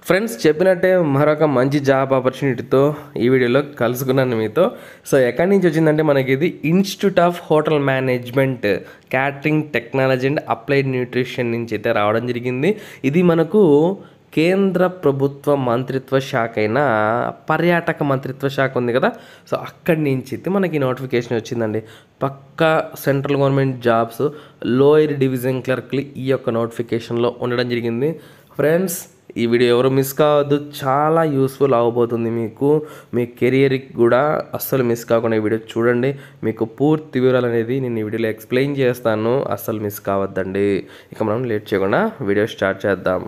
friends చెప్పినట్టే మరొక మంచి జాబ్ ఆపర్చునిటీతో ఈ వీడియోలో కలుసుకున్నాను మీతో సో ఎక్కడి నుంచి వచ్చిందంటే మనకి ఇది institute of hotel management catering technology and applied nutrition నుంచి అయితే రావడం జరిగింది ఇది మనకు కేంద్ర ప్రభుత్వ మంత్రిత్వ శాఖ అయిన పర్యాటక మంత్రిత్వ శాఖ ఉంది కదా సో అక్కడి నుంచి అయితే మనకి నోటిఫికేషన్ వచ్చిందండి పక్కా central government jobs lower division క్లర్క్లు ఈ యొక్క నోటిఫికేషన్లో ఉండడం జరిగింది ఫ్రెండ్స్ ఈ వీడియో ఎవరు మిస్ కావద్దు చాలా యూస్ఫుల్ అవ్వబోతుంది మీకు మీ కెరియర్కి కూడా అస్సలు మిస్ కాకుండా ఈ వీడియో చూడండి మీకు పూర్తి వివరాలు అనేది నేను ఈ వీడియోలో ఎక్స్ప్లెయిన్ చేస్తాను అస్సలు మిస్ కావద్దండి ఇక మనం లేట్ చేయకుండా వీడియో స్టార్ట్ చేద్దాం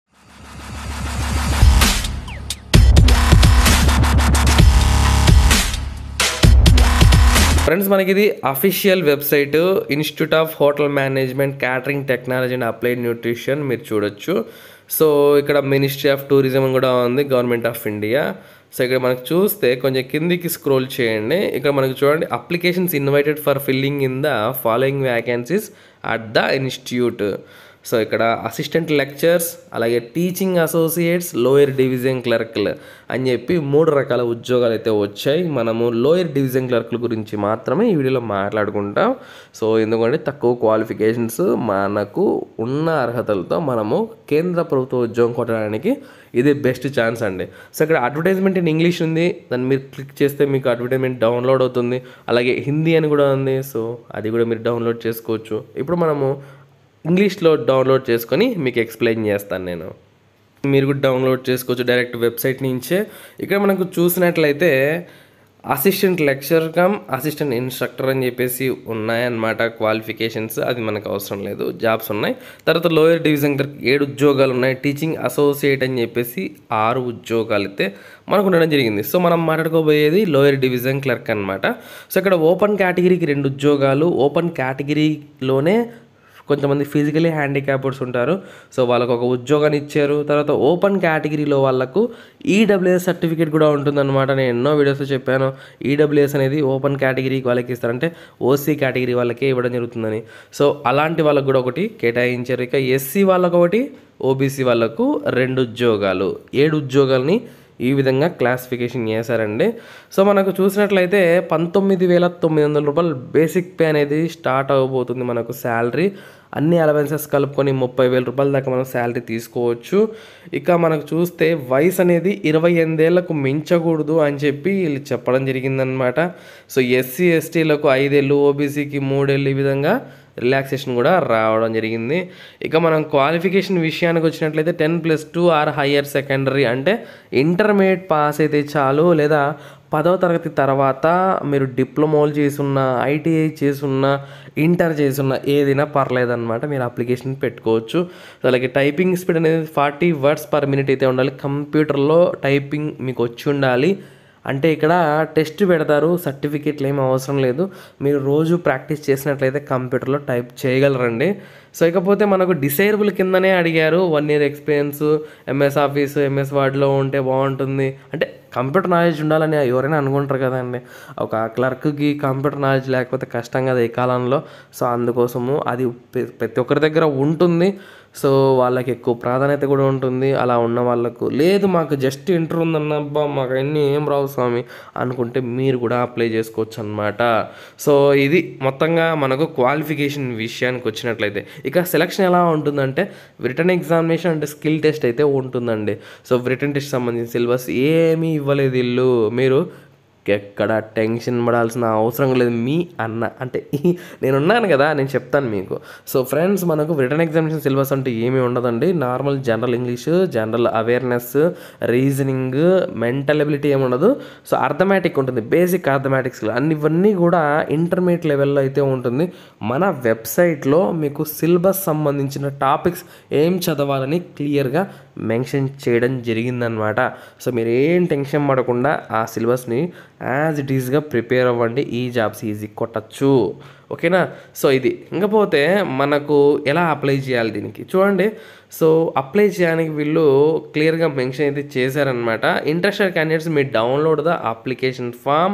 ఫ్రెండ్స్ మనకి ఇది official website institute of hotel management catering technology and applied nutrition మీరు చూడొచ్చు సో ఇక్కడ మినిస్ట్రీ ఆఫ్ టూరిజం కూడా ఉంది గవర్నమెంట్ ఆఫ్ ఇండియా సో ఇక్కడ మనకు చూస్తే కొంచెం కిందికి స్క్రోల్ చేయండి ఇక్కడ మనకు చూడండి applications invited for filling in the following vacancies at the institute so ఇక్కడ అసిస్టెంట్ లెక్చర్స్ అలాగే టీచింగ్ అసోసియేట్స్ లోయర్ డివిజన్ క్లర్క్లు అని చెప్పి మూడు రకాల ఉద్యోగాలు అయితే వచ్చాయి మనము లోయర్ డివిజన్ క్లర్క్ల గురించి మాత్రమే ఈ వీడియోలో మాట్లాడుకుంటాం సో ఎందుకంటే తక్కువ క్వాలిఫికేషన్స్ మనకు ఉన్న అర్హతలతో మనము కేంద్ర ప్రభుత్వ ఉద్యోగం కొట్టడానికి ఇది బెస్ట్ ఛాన్స్ అండి సో ఇక్కడ అడ్వర్టైజ్మెంట్ ఇన్ ఇంగ్లీష్ ఉంది దాన్ని మీరు క్లిక్ చేస్తే మీకు అడ్వర్టైజ్మెంట్ డౌన్లోడ్ అవుతుంది అలాగే హిందీ అని కూడా ఉంది సో అది కూడా మీరు డౌన్లోడ్ చేసుకోవచ్చు ఇప్పుడు మనము ఇంగ్లీష్లో డౌన్లోడ్ చేసుకొని మీకు ఎక్స్ప్లెయిన్ చేస్తాను నేను మీరు కూడా డౌన్లోడ్ చేసుకోవచ్చు డైరెక్ట్ వెబ్సైట్ నుంచే ఇక్కడ మనకు చూసినట్లయితే assistant lecture cum assistant instructor అని చెప్పేసి ఉన్నాయన్నమాట క్వాలిఫికేషన్స్ అది మనకు అవసరం లేదు జాబ్స్ ఉన్నాయి తర్వాత లోయర్ డివిజన్ క్లర్క్ ఏడు ఉద్యోగాలు ఉన్నాయి టీచింగ్ అసోసియేట్ అని చెప్పేసి ఆరు ఉద్యోగాలు అయితే మనకు ఉండడం జరిగింది సో మనం మాట్లాడుకోబోయేది లోయర్ డివిజన్ క్లర్క్ అనమాట సో ఇక్కడ ఓపెన్ కేటగిరీకి రెండు ఉద్యోగాలు ఓపెన్ కేటగిరీలోనే కొంతమంది ఫిజికలీ హ్యాండిక్యాప్డ్స్ ఉంటారు సో వాళ్ళకు ఒక ఉద్యోగాన్ని ఇచ్చారు తర్వాత ఓపెన్ కేటగిరీలో వాళ్ళకు ఈడబ్ల్యూఎస్ సర్టిఫికేట్ కూడా ఉంటుందన్నమాట నేను ఎన్నో వీడియోస్లో చెప్పాను ఈడబ్ల్యూఎస్ అనేది ఓపెన్ కేటగిరీకి వాళ్ళకి ఇస్తారంటే ఓసీ కేటగిరీ వాళ్ళకే ఇవ్వడం జరుగుతుందని సో అలాంటి వాళ్ళకు కూడా ఒకటి కేటాయించారు ఇక ఎస్సీ వాళ్ళకు ఒకటి ఓబీసీ వాళ్ళకు రెండు ఉద్యోగాలు ఏడు ఉద్యోగాలని ఈ విధంగా క్లాసిఫికేషన్ చేశారండి సో మనకు చూసినట్లయితే పంతొమ్మిది వేల తొమ్మిది వందల రూపాయలు బేసిక్ పే అనేది స్టార్ట్ అవ్వబోతుంది మనకు శాలరీ అన్ని అలవెన్సెస్ కలుపుకొని ముప్పై వేల రూపాయల దాకా మనం శాలరీ తీసుకోవచ్చు ఇక మనకు చూస్తే వయసు అనేది ఇరవై ఎనిమిదేళ్లకు మించకూడదు అని చెప్పి వీళ్ళు చెప్పడం జరిగిందనమాట సో ఎస్సీ ఎస్టీలకు ఐదేళ్ళు ఓబీసీకి మూడేళ్ళు ఈ విధంగా రిలాక్సేషన్ కూడా రావడం జరిగింది ఇక మనం క్వాలిఫికేషన్ విషయానికి వచ్చినట్లయితే ten plus two or higher secondary అంటే ఇంటర్మీడియట్ పాస్ అయితే చాలు లేదా పదవ తరగతి తర్వాత మీరు డిప్లొమాలు చేసున్న ఐటీఐ చేసున్న ఇంటర్ చేసున్న ఏదైనా పర్లేదన్నమాట మీరు అప్లికేషన్ పెట్టుకోవచ్చు అలాగే టైపింగ్ స్పీడ్ అనేది ఫార్టీ వర్డ్స్ పర్ మినిట్ అయితే ఉండాలి కంప్యూటర్లో టైపింగ్ మీకు వచ్చి ఉండాలి అంటే ఇక్కడ టెస్ట్ పెడతారు సర్టిఫికేట్లు ఏమి అవసరం లేదు మీరు రోజు ప్రాక్టీస్ చేసినట్లయితే కంప్యూటర్లో టైప్ చేయగలరండి సో ఇకపోతే మనకు డిసైరబుల్ కిందనే అడిగారు one year experience MS office MS వర్డ్లో ఉంటే బాగుంటుంది అంటే కంప్యూటర్ నాలెడ్జ్ ఉండాలని ఎవరైనా అనుకుంటారు కదండి ఒక క్లర్క్కి కంప్యూటర్ నాలెడ్జ్ లేకపోతే కష్టం కదా ఈ కాలంలో సో అందుకోసము అది ప్రతి ఒక్కరి దగ్గర ఉంటుంది సో వాళ్ళకి ఎక్కువ ప్రాధాన్యత కూడా ఉంటుంది అలా ఉన్న వాళ్ళకు లేదు మాకు జస్ట్ ఇంటర్ ఉందన్న అబ్బా మాకు అన్నీ ఏం రావు స్వామి అనుకుంటే మీరు కూడా అప్లై చేసుకోవచ్చు అనమాట సో ఇది మొత్తంగా మనకు క్వాలిఫికేషన్ విషయానికి వచ్చినట్లయితే ఇక సెలక్షన్ ఎలా ఉంటుందంటే రిటర్న్ ఎగ్జామినేషన్ అంటే స్కిల్ టెస్ట్ అయితే ఉంటుందండి సో రిటర్న్ టెస్ట్ సంబంధించిన సిలబస్ ఏమీ ఇవ్వలేదు ఇల్లు మీరు ఎక్కడ టెన్షన్ పడాల్సిన అవసరం లేదు మీ అన్న అంటే ఈ- నేనున్నాను కదా నేను చెప్తాను మీకు సో ఫ్రెండ్స్ మనకు రిటర్న్ ఎగ్జామినేషన్ సిలబస్ అంటే ఏమీ ఉండదండి normal general English general awareness reasoning mental ability ఏమి ఉండదు సో అర్థమెటిక్ ఉంటుంది బేసిక్ అర్థమెటిక్స్ అన్ని ఇవన్నీ కూడా ఇంటర్మీడియట్ లెవెల్లో అయితే ఉంటుంది మన వెబ్సైట్లో మీకు సిలబస్ సంబంధించిన టాపిక్స్ ఏం చదవాలని క్లియర్గా మెన్షన్ చేయడం జరిగిందనమాట సో మీరు ఏం టెన్షన్ పడకుండా ఆ సిలబస్ని యాజ్ ఇట్ ఈస్గా ప్రిపేర్ అవ్వండి ఈ జాబ్స్ ఈజీ కొట్టచ్చు ఓకేనా సో ఇది ఇంకపోతే మనకు ఎలా అప్లై చేయాలి దీనికి చూడండి సో అప్లై చేయడానికి వీళ్ళు క్లియర్గా మెన్షన్ అయితే చేశారనమాట ఇంట్రెస్టెడ్ క్యాండిడేట్స్ మీ డౌన్లోడ్ ద అప్లికేషన్ ఫామ్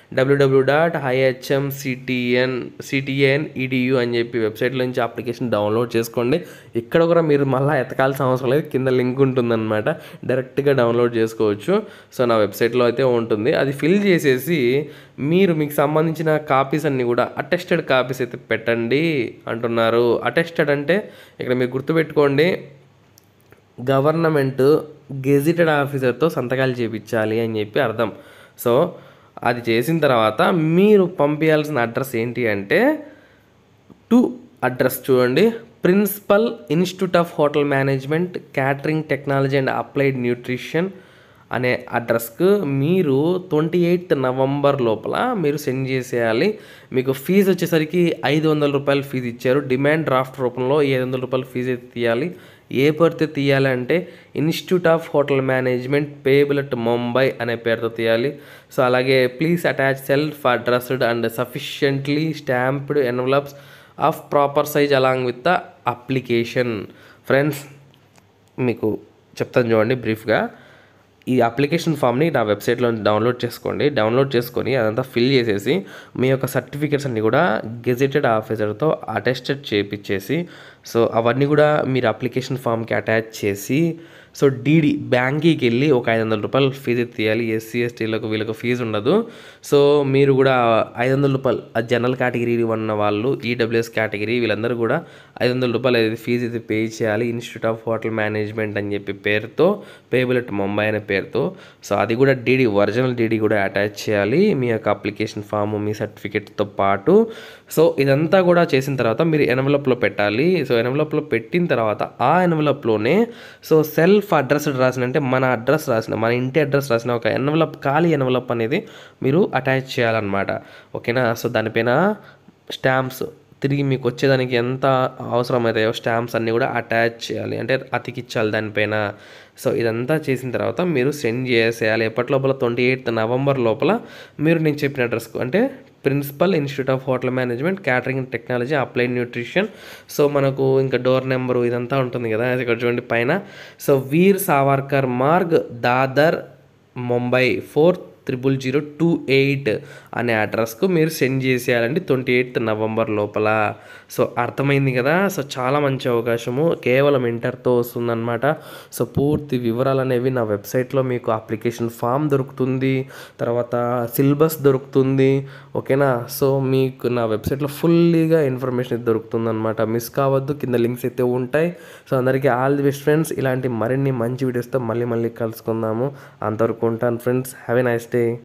డబ్ల్యూడబ్ల్యూ dot IHM CTN CTN EDU అని చెప్పి వెబ్సైట్లో నుంచి అప్లికేషన్ డౌన్లోడ్ చేసుకోండి ఇక్కడ కూడా మీరు మళ్ళీ ఎతకాల్సిన అవసరం లేదు కింద లింక్ ఉంటుందన్నమాట డైరెక్ట్గా డౌన్లోడ్ చేసుకోవచ్చు సో నా వెబ్సైట్లో అయితే ఉంటుంది అది ఫిల్ చేసేసి మీరు మీకు సంబంధించిన కాపీస్ అన్నీ కూడా అటెస్టెడ్ కాపీస్ అయితే పెట్టండి అంటున్నారు అటెస్టెడ్ అంటే ఇక్కడ మీరు గుర్తుపెట్టుకోండి గవర్నమెంట్ గెజిటెడ్ ఆఫీసర్తో సంతకాలు చేయించాలి అని చెప్పి అర్థం సో అది చేసిన తర్వాత మీరు పంపించాల్సిన అడ్రస్ ఏంటి అంటే టు అడ్రస్ చూడండి principal institute of hotel management catering technology and applied nutrition అనే అడ్రస్కు మీరు ట్వంటీ ఎయిత్ నవంబర్ లోపల మీరు సెండ్ చేసేయాలి మీకు ఫీజు వచ్చేసరికి ఐదు వందల రూపాయలు ఫీజు ఇచ్చారు డిమాండ్ డ్రాఫ్ట్ రూపంలో ఐదు వందల రూపాయలు ఫీజు అయితే తీయాలి ఏ పేరుతో తీయాలి అంటే institute of hotel management payable at Mumbai అనే పేరుతో తీయాలి సో అలాగే please attach self addressed and sufficiently stamped envelopes of proper size along with the application friends మీకు చెప్తాను చూడండి బ్రీఫ్గా ఈ అప్లికేషన్ ఫామ్ని నా వెబ్సైట్లో డౌన్లోడ్ చేసుకోండి డౌన్లోడ్ చేసుకొని అదంతా ఫిల్ చేసేసి మీ యొక్క సర్టిఫికేట్స్ అన్నీ కూడా గెజెటెడ్ ఆఫీసర్తో అటెస్టెడ్ చేపించేసి సో అవన్నీ కూడా మీరు అప్లికేషన్ ఫామ్కి అటాచ్ చేసి సో డీడీ బ్యాంకీకి వెళ్ళి ఒక ఐదు వందల రూపాయలు ఫీజు తీయాలి ఎస్సీ ఎస్టీలకు వీళ్ళకి ఫీజు ఉండదు సో మీరు కూడా ఐదు వందల రూపాయలు ఆ జనరల్ కేటగిరీ ఉన్న వాళ్ళు ఈడబ్ల్యూఎస్ కేటగిరీ వీళ్ళందరూ కూడా ఐదు వందల రూపాయలు అయితే ఫీజు అయితే పే చేయాలి ఇన్స్టిట్యూట్ ఆఫ్ హోటల్ మేనేజ్మెంట్ అని చెప్పి పేరుతో పేబుల్ అట్ ముంబై అనే పేరుతో సో అది కూడా డీడీ ఒరిజినల్ డీడీ కూడా అటాచ్ చేయాలి మీ యొక్క అప్లికేషన్ ఫామ్ మీ సర్టిఫికేట్తో పాటు సో ఇదంతా కూడా చేసిన తర్వాత మీరు ఎన్వలప్లో పెట్టాలి సో ఎన్వలప్లో పెట్టిన తర్వాత ఆ ఎన్వలప్లోనే సో సెల్ఫ్ అడ్రస్డ్ రాసిన అంటే మన అడ్రస్ రాసిన మన ఇంటి అడ్రస్ రాసిన ఒక ఎన్వలప్ ఖాళీ ఎన్వలప్ అనేది మీరు అటాచ్ చేయాలన్నమాట ఓకేనా సో దానిపైన స్టాంప్స్ తిరిగి మీకు వచ్చేదానికి ఎంత అవసరమవుతాయో స్టాంప్స్ అన్నీ కూడా అటాచ్ చేయాలి అంటే అతికిచ్చాలి దానిపైన సో ఇదంతా చేసిన తర్వాత మీరు సెండ్ చేసేయాలి ఎప్పటి లోపల ట్వంటీ ఎయిత్ నవంబర్ లోపల మీరు నేను చెప్పిన అడ్రస్కు అంటే principal institute of hotel management catering technology applied nutrition so మనకు ఇంకా డోర్ నెంబరు ఇదంతా ఉంటుంది కదా ఇక్కడ చూడండి పైన so Veer Savarkar Marg Dadar Mumbai four triple zero two eight అనే అడ్రస్కు మీరు సెండ్ చేసేయాలండి ట్వంటీ ఎయిత్ నవంబర్ లోపల సో అర్థమైంది కదా సో చాలా మంచి అవకాశము కేవలం ఇంటర్తో వస్తుందన్నమాట సో పూర్తి వివరాలు అనేవి నా వెబ్సైట్లో మీకు అప్లికేషన్ ఫామ్ దొరుకుతుంది తర్వాత సిలబస్ దొరుకుతుంది ఓకేనా సో మీకు నా వెబ్సైట్లో ఫుల్లీగా ఇన్ఫర్మేషన్ దొరుకుతుంది అనమాట మిస్ కావద్దు కింద లింక్స్ అయితే ఉంటాయి సో అందరికీ ఆల్ ది బెస్ట్ ఫ్రెండ్స్ ఇలాంటి మరిన్ని మంచి వీడియోస్తో మళ్ళీ మళ్ళీ కలుసుకుందాము అంతవరకు ఉంటాను friends have a nice day